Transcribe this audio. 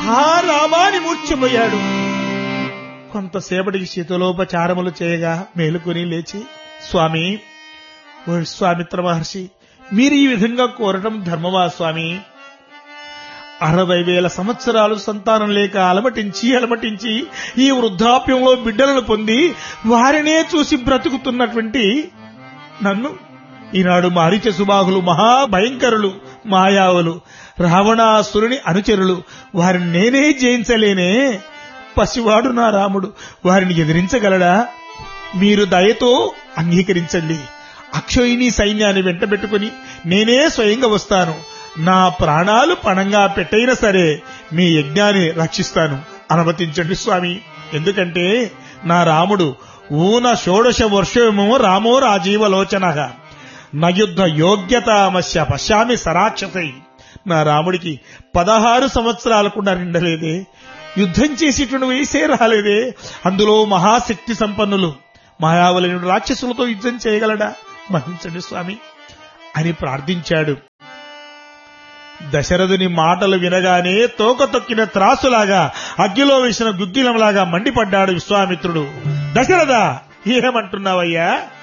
ఆ రామాని మూర్ఛపోయాడు కొంతసేపటికి శీతలోపచారములు చేయగా మేలుకొని లేచి స్వామి ఓ స్వామిత్ర మహర్షి మీరు ఈ విధంగా కోరటం ధర్మమా స్వామి అరవై వేల సంవత్సరాలు సంతానం లేక అలమటించి అలమటించి ఈ వృద్ధాప్యంలో బిడ్డలను పొంది వారినే చూసి బ్రతుకుతున్నటువంటి నన్ను ఈనాడు మారిచ సుబాహులు మహాభయంకరులు మాయావులు రావణాసురుని అనుచరులు వారిని నేనే జయించలేనే పసివాడు నా రాముడు వారిని ఎదిరించగలడా మీరు దయతో అంగీకరించండి అక్షయుని సైన్యాన్ని వెంటబెట్టుకుని నేనే స్వయంగా వస్తాను నా ప్రాణాలు పణంగా పెట్టైనా సరే మీ యజ్ఞాన్ని రక్షిస్తాను అనుమతించండి స్వామి ఎందుకంటే నా రాముడు ఊన షోడశ వర్షమో రామో రాజీవలోచనగా నయుద్ధ యోగ్యతామస్య పశ్యామి సరాక్షసై నా రాముడికి పదహారు సంవత్సరాలు కూడా నిండలేదే యుద్ధం చేసేటువంటి వయసే రాలేదే అందులో మహాశక్తి సంపన్నులు మాయావలైన రాక్షసులతో యుద్ధం చేయగలడా మహించండి స్వామి అని ప్రార్థించాడు దశరథుని మాటలు వినగానే తోక తొక్కిన త్రాసులాగా అగ్గిలో వేసిన గుగ్గిలంలాగా మండిపడ్డాడు విశ్వామిత్రుడు దశరథ ఏమంటున్నావయ్యా